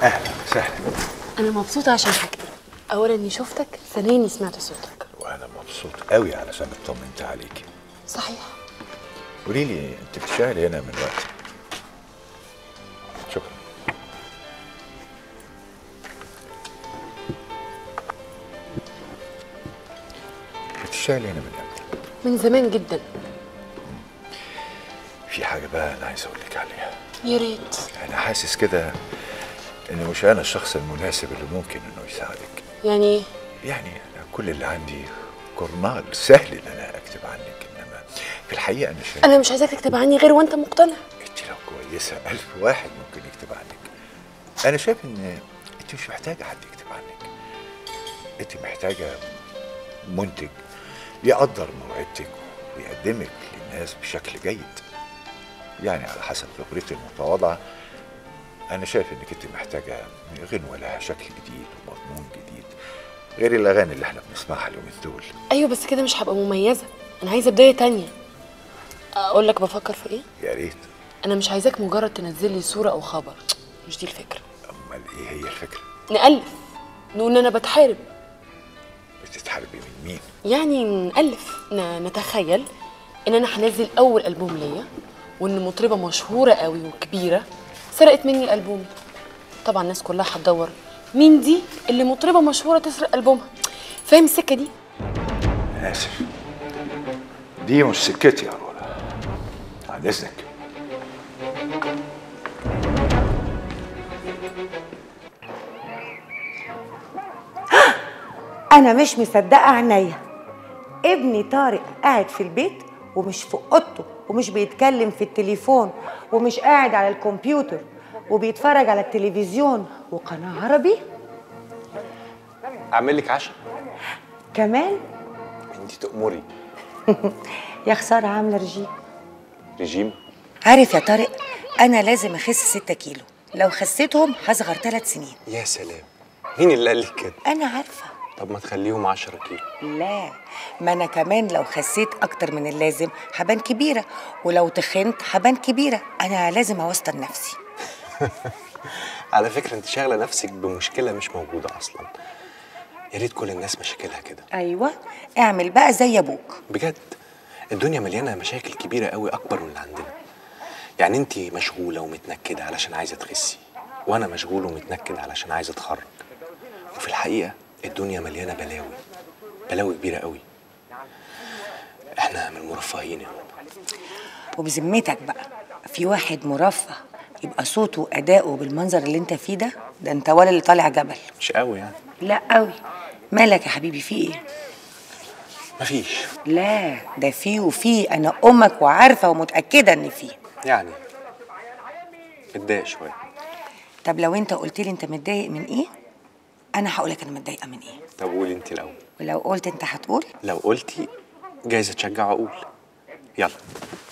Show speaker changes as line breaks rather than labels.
اهلا وسهلا
انا مبسوطه عشان حاجتين اولا اني شفتك ثانيا اني سمعت صوتك
وانا مبسوط قوي علشان اطمنت عليكي
صحيح
قولي لي انت بتشتغلي هنا من وقت شكرا بتشتغلي هنا من امتى
من زمان جدا
في حاجه بقى انا عايز اقول لك عليها
يا ريت
انا حاسس كده ان مش انا الشخص المناسب اللي ممكن انه يساعدك
يعني ايه
يعني أنا كل اللي عندي جورنال سهل ان انا اكتب عنك انما في الحقيقه انا شايف
انا مش عايزاك تكتب عني غير وانت مقتنع
انت لو كويسه ألف واحد ممكن يكتب عنك انا شايف ان انت مش محتاجه حد يكتب عنك انت محتاجه منتج يقدر موعدتك ويقدمك للناس بشكل جيد يعني على حسب خبرتي المتواضعه انا شايف انك انت محتاجه غنوه لها شكل جديد ومضمون جديد غير الاغاني اللي احنا بنسمعها اليومين دول
ايوه بس كده مش هبقى مميزه انا عايزه بدايه تانية اقول لك بفكر في ايه
يا ريت
انا مش عايزاك مجرد تنزل لي صوره او خبر مش دي الفكره
امال ايه هي الفكره
نالف نقول ان انا بتحارب
بتتحاربي من مين
يعني نالف ن- نتخيل ان انا هنزل اول البوم ليا وان مطربه مشهوره قوي وكبيره سرقت مني البومي طبعا الناس كلها هتدور مين دي اللي مطربه مشهوره تسرق البومها فاهم السكه دي
أنا آسف دي مش سكتي يا رولا عن إذنك
انا مش مصدقه عينيا ابني طارق قاعد في البيت ومش في اوضته ومش بيتكلم في التليفون ومش قاعد على الكمبيوتر وبيتفرج على التلفزيون وقناه عربي
اعمل لك عشاء
كمان
انت تأمري
يا خساره عامله رجيم
رجيم
عارف يا طارق انا لازم اخس 6 كيلو لو خسيتهم هصغر ثلاث سنين
يا سلام مين اللي قال لك كده
انا عارفه
طب ما تخليهم 10 كيلو
لا ما انا كمان لو خسيت اكتر من اللازم هبان كبيره ولو تخنت هبان كبيره انا لازم اوسطن نفسي
على فكره انت شاغله نفسك بمشكله مش موجوده اصلا يا ريت كل الناس مشاكلها كده
ايوه اعمل بقى زي ابوك
بجد الدنيا مليانه مشاكل كبيره قوي اكبر من اللي عندنا يعني انت مشغوله ومتنكده علشان عايزه تخسي وانا مشغول ومتنكد علشان عايزه اتخرج وفي الحقيقه الدنيا مليانه بلاوي بلاوي كبيره قوي احنا من المرفهين يا بابا
وبذمتك بقى في واحد مرفه يبقى صوته واداؤه بالمنظر اللي انت فيه ده ده انت ولا اللي طالع جبل
مش قوي يعني
لا قوي مالك يا حبيبي في ايه
مفيش
لا ده في وفي انا امك وعارفه ومتاكده ان في
يعني متضايق شويه
طب لو انت قلت لي انت متضايق من ايه انا هقول لك انا متضايقه من ايه
طب قولي انت الاول
ولو قلت انت هتقول
لو قلتي جايزه تشجع اقول يلا